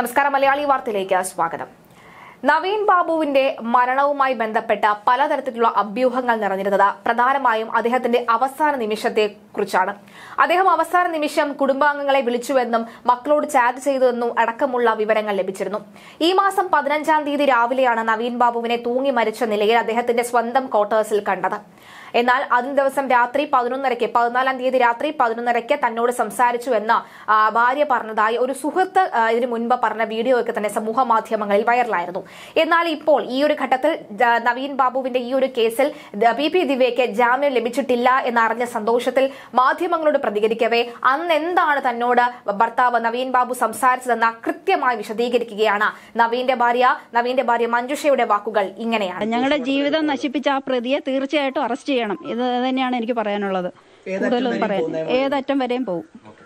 നമസ്കാരം മലയാളി വാർത്തയിലേക്ക് സ്വാഗതം നവീൻ ബാബുവിന്റെ മരണവുമായി ബന്ധപ്പെട്ട പലതരത്തിലുള്ള അഭ്യൂഹങ്ങൾ നിറഞ്ഞിരുന്നത് പ്രധാനമായും അദ്ദേഹത്തിന്റെ അവസാന നിമിഷത്തെ കുറിച്ചാണ് അദ്ദേഹം അവസാന നിമിഷം കുടുംബാംഗങ്ങളെ വിളിച്ചുവെന്നും മക്കളോട് ചാറ്റ് ചെയ്തുവെന്നും അടക്കമുള്ള വിവരങ്ങൾ ലഭിച്ചിരുന്നു ഈ മാസം പതിനഞ്ചാം തീയതി രാവിലെയാണ് നവീൻ ബാബുവിനെ തൂങ്ങി മരിച്ച നിലയിൽ അദ്ദേഹത്തിന്റെ സ്വന്തം ക്വാർട്ടേഴ്സിൽ കണ്ടത് എന്നാൽ അതിന് ദിവസം രാത്രി പതിനൊന്നരയ്ക്ക് പതിനാലാം തീയതി രാത്രി പതിനൊന്നരയ്ക്ക് തന്നോട് സംസാരിച്ചു എന്ന് ആ, ഭാര്യ പറഞ്ഞതായി ഒരു സുഹൃത്ത് ആ, ഇതിനു മുൻപ് പറഞ്ഞ വീഡിയോ ഒക്കെ തന്നെ സമൂഹ മാധ്യമങ്ങളിൽ വൈറലായിരുന്നു എന്നാൽ ഇപ്പോൾ ഈ ഒരു ഘട്ടത്തിൽ ദ- നവീൻ ബാബുവിന്റെ ഈ ഒരു കേസിൽ ദ- പി പി ദിവ്യയ്ക്ക് ജാമ്യം ലഭിച്ചിട്ടില്ല എന്നറിഞ്ഞ സന്തോഷത്തിൽ മാധ്യമങ്ങളോട് പ്രതികരിക്കവേ അന്ന് എന്താണ് തന്നോട് ഭർത്താവ് നവീൻ ബാബു സംസാരിച്ചതെന്ന് കൃത്യമായി വിശദീകരിക്കുകയാണ് നവീന്റെ ഭാര്യ നവീന്റെ ഭാര്യ മഞ്ജുഷയുടെ വാക്കുകൾ ഇങ്ങനെയാണ് ഞങ്ങളുടെ ജീവിതം നശിപ്പിച്ച ആ പ്രതിയെ തീർച്ചയായിട്ടും അറസ്റ്റ് ചെയ്യണം ഇത് തന്നെയാണ് എനിക്ക് പറയാനുള്ളത് കൂടുതലൊന്നും പറയാൻ ഏതറ്റം വരെയും പോകും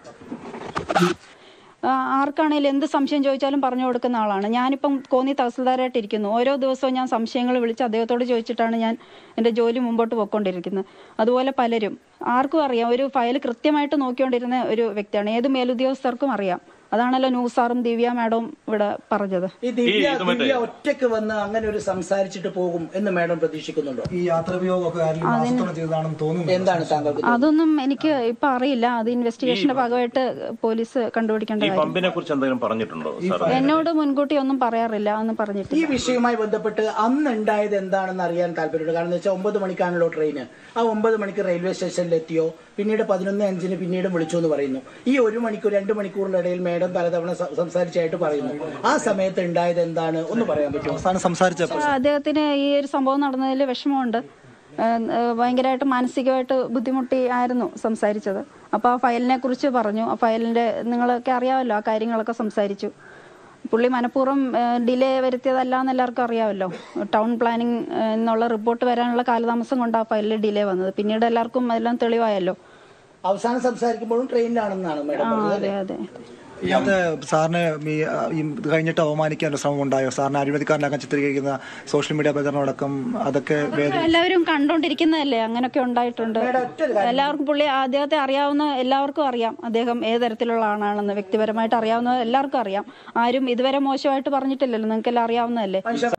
ആ, ആർക്കാണേലും എന്ത് സംശയം ചോദിച്ചാലും പറഞ്ഞു കൊടുക്കുന്ന ആളാണ് ഞാനിപ്പം കോന്നി തഹസിൽദാരായിട്ട് ഇരിക്കുന്നു ഓരോ ദിവസവും ഞാൻ സംശയങ്ങൾ വിളിച്ച് അദ്ദേഹത്തോട് ചോദിച്ചിട്ടാണ് ഞാൻ എൻ്റെ ജോലി മുമ്പോട്ട് പോയിക്കൊണ്ടിരിക്കുന്നത് അതുപോലെ പലരും ആർക്കും അറിയാം ഒരു ഫയൽ കൃത്യമായിട്ട് നോക്കിക്കൊണ്ടിരുന്ന ഒരു വ്യക്തിയാണ് ഏത് മേലുദ്യോഗസ്ഥർക്കും അറിയാം അതാണല്ലോ ന്യൂസാറും ദിവ്യ മാഡവും ഇവിടെ പറഞ്ഞത് ഈ ദിവ്യ ദിവ്യ ഒറ്റയ്ക്ക് വന്ന് അങ്ങനെ ഒരു സംസാരിച്ചിട്ട് പോകും എന്ന് മാഡം പ്രതീക്ഷിക്കുന്നുണ്ടോ ഈ യാത്രാഭിയോഗമൊക്കെ ആരെങ്കിലും ആസൂത്രണം ചെയ്തതാണെന്ന് തോന്നുന്നു എന്താണ് താങ്കൾക്ക് അതൊന്നും എനിക്ക് ഇപ്പൊ അറിയില്ല അത് ഇൻവെസ്റ്റിഗേഷന്റെ ഭാഗമായിട്ട് പോലീസ് ഈ കണ്ടുപിടിക്കേണ്ട കാര്യം പമ്പിനെ കുറിച്ച് എന്തെങ്കിലും പറഞ്ഞിട്ടുണ്ടോ സാർ എന്നോട് മുൻകൂട്ടി ഒന്നും പറയാറില്ല എന്ന് ഈ പറഞ്ഞിട്ടില്ല വിഷയവുമായി ബന്ധപ്പെട്ട് അന്ന് ഉണ്ടായത് എന്താണെന്ന് അറിയാൻ താല്പര്യമുണ്ട് കാരണം എന്ന് വെച്ചാൽ ഒമ്പത് മണിക്കാണല്ലോ ട്രെയിന് ആ ഒമ്പത് മണിക്ക് റെയിൽവേ സ്റ്റേഷനിൽ എത്തിയോ പിന്നീട് പതിനൊന്ന് അഞ്ചിന് പിന്നീട് വിളിച്ചു എന്ന് പറയുന്നു ഈ ഒരു മണിക്കൂർ രണ്ട് മണിക്കൂറിന്റെ ഇടയിൽ മേഡം പലതവണ സ- സംസാരിച്ചായിട്ട് പറയുന്നു ആ സമയത്ത് ഉണ്ടായത് എന്താണ് ഒന്ന് പറയാൻ പറ്റുമോ അവസാനം സംസാരിച്ചപ്പോൾ അദ്ദേഹത്തിന് ഈ ഒരു സംഭവം നടന്നതിൽ വിഷമമുണ്ട് ഏഹ് ഏഹ് ഭയങ്കരമായിട്ട് മാനസികമായിട്ട് ബുദ്ധിമുട്ടി ആയിരുന്നു സംസാരിച്ചത് അപ്പോൾ ആ ഫയലിനെ കുറിച്ച് പറഞ്ഞു ആ ഫയലിന്റെ നിങ്ങളൊക്കെ അറിയാമല്ലോ ആ കാര്യങ്ങളൊക്കെ സംസാരിച്ചു പുള്ളി മനഃപൂർവ്വം ഡിലേ വരുത്തിയതല്ല എന്ന് എല്ലാവർക്കും അറിയാമല്ലോ ടൗൺ പ്ലാനിംഗ് എന്നുള്ള റിപ്പോർട്ട് വരാനുള്ള കാലതാമസം കൊണ്ട് ആ ഫയലിൽ ഡിലേ വന്നത് പിന്നീട് എല്ലാവർക്കും എല്ലാം തെളിവായല്ലോ അവസാനം സംസാരിക്കുമ്പോഴും ട്രെയിനിലാണെന്നാണ് മേഡം ആ പറഞ്ഞത് അതെ അല്ലേ? അതെ ഇതിനകത്ത് സാറിനെ ഈ ആ, ഈ ഇത് കഴിഞ്ഞിട്ട് അവമാനിക്കാനുള്ള ശ്രമം ഉണ്ടായോ സാറിനെ അഴിമതിക്കാരനാക്കാൻ ചിത്രീകരിക്കുന്ന സോഷ്യൽ മീഡിയ പ്രചരണം അടക്കം അതൊക്കെ വേദന എല്ലാവരും കണ്ടോണ്ടിരിക്കുന്നതല്ലേ അങ്ങനെയൊക്കെ ഉണ്ടായിട്ടുണ്ട് മേഡം ഒറ്റ ഒരു കാര്യം എല്ലാവർക്കും പുള്ളി അദ്ദേഹത്തെ അറിയാവുന്ന എല്ലാവർക്കും അറിയാം അദ്ദേഹം ഏത് തരത്തിലുള്ള ആളാണെന്ന് വ്യക്തിപരമായിട്ട് അറിയാവുന്ന എല്ലാവർക്കും അറിയാം ആരും ഇതുവരെ മോശമായിട്ട് പറഞ്ഞിട്ടില്ലല്ലോ നിങ്ങൾക്ക് എല്ലാം അറിയാവുന്നതല്ലേ